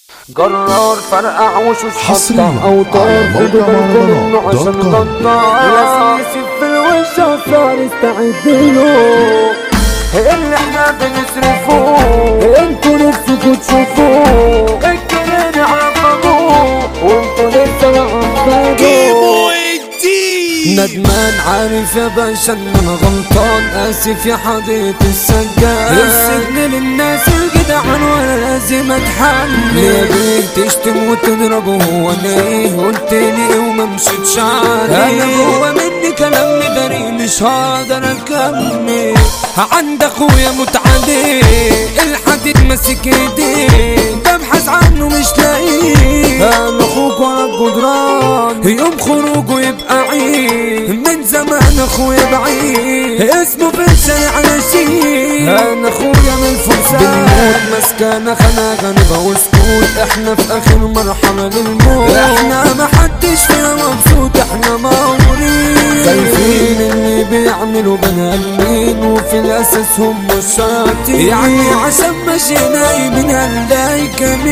قرار فرقع وشوش حصرياً حطة اوتار على موقع خدوا بالكم مهرجانات انه عشان دوت كوم. غدار يا سيسي في الوش صار استعدلوا اللي احنا بنصرفوه انتوا نفسكوا تشوفوه الجنين عرفوه وانتوا لسه ما عرفتوه ندمان عارف يا باشا ان انا غلطان اسف يا حضرة السجان السجن للناس الجدعان وانا لازم اتحمل ليه بيك تشتم وتضرب وهو انا ايه قلت لي ايه وما مشيتش عليه انا جوا مني كلام بريء مش هقدر اكمل عند اخويا متعدي الحديد ماسك ايديه ببحث عنه مش لاقيه انا اخوك ورا الجدران يوم خروجه يبقى عيد من زمان اخويا بعيد اسمه في الشارع نشيد انا اخويا من الفرسان بنموت مسكانة خناقة نبقى وسكوت احنا في اخر مرحلة للموت احنا ما حدش فينا مبسوط احنا مغمورين خايفين اللي بيعملوا بني ادمين وفي الاساس هم الشياطين يعني عشان ماشيين نايمين هنلاقي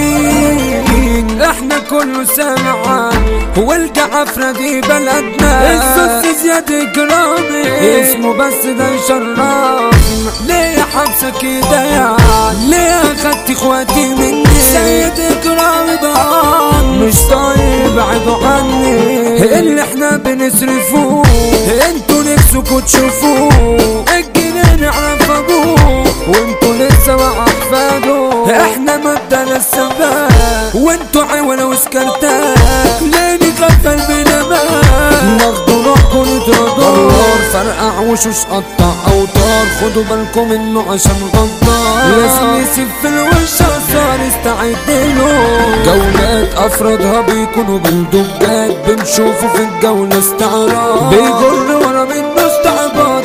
كمين احنا كله سامع هو الجعفرة دي بلدنا السوس زياد كرامي اسمه بس ده يشرفنا ليه حبسة كده يعني ليه اخدت اخواتي مني سيد كرامي ضان مش طيب ابعدوا عني اللي احنا بنصرفوه انتوا نفسكوا تشوفوه الجنين عرف ابوه وانتوا لسه مع احفاده احنا مبدأنا السباب وانتوا عيونة وسكرتات ليه نغفل بنمات ناخدوا روحكم نتردوا فرقع وشوش قطع اوتار خدوا بالكم انه عشان غدار لازم يسيب في الوش صار استعد له جولات افرادها بيكونوا بالدبات بنشوفه في الجولة استعراض بيجر ورا منه استعباط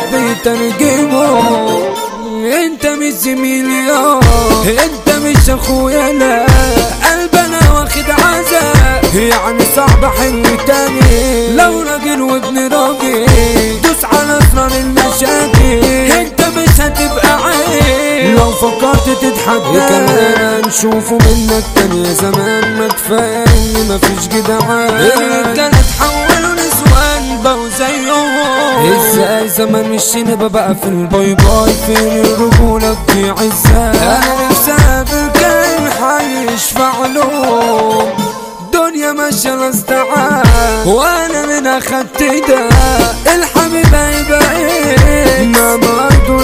بيترجمه انت مش زميلي اه انت مش اخويا لا قلبنا واخد عزاء يعني صعب حلو تاني لو راجل وابن راجل دوس على اسرار المشاكل انت مش هتبقى عيب لو فكرت تتحدى كمان نشوفه منك تاني يا زمان ما كفايه ان مفيش جدعان الرجاله اتحولوا نسوان بقوا زيهم ازاي زمان مشينا بقى في الباي باي فين الرجولة تضيع ازاي انا نفسي اقابل كائن حي يشفع لهم دنيا ماشية الاستعان وانا من اخدت ده الحبيب هيبقى ايه ما برضو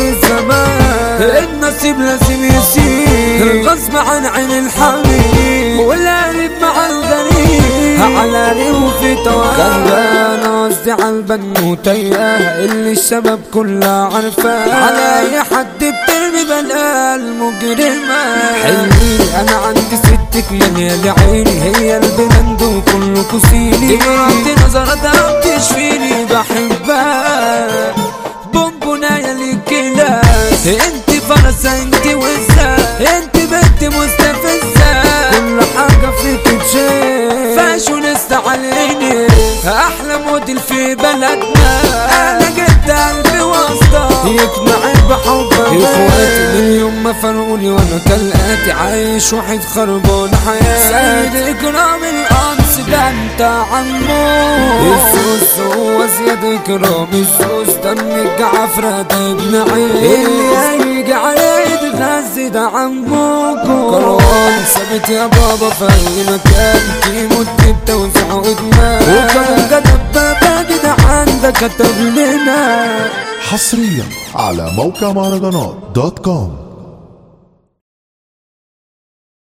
الزمان النصيب لازم يسير غصب عن عين الحبيب والقلب مع الغريب على ريم في توهان انا قصدي على البنوتية اللي الشباب كلها عارفاه على اي حد بترمي بلا المجرمة حلمي انا عندي ستك مليانة عيني هي البلند وكله كسيني دمعتي نظرتها بتشفيني بحبها بونبونايا للكلاس انت فرسة انت وزة انت بنت مستفزة كل حاجة فيك تشيل فاشونست عليني احلى موديل في بلدنا انا جد قلبي واسطة يقنعي بحبك اخواتي من يوم ما فرقوني وانا كالاتي عايش واحد خربان حياتي سيد اكرام القمص ده انت عمو السوس هو زياد اكرام السوس دم الجعفرة ده ابن عين اللي هيجي عليه يتغذي ده عمكم كروان ثابت يا بابا في اي مكان في مدة توزيع وادمان وكمان كتب بابا كده عندك كتب لنا حصريا على موقع مهرجانات دوت كوم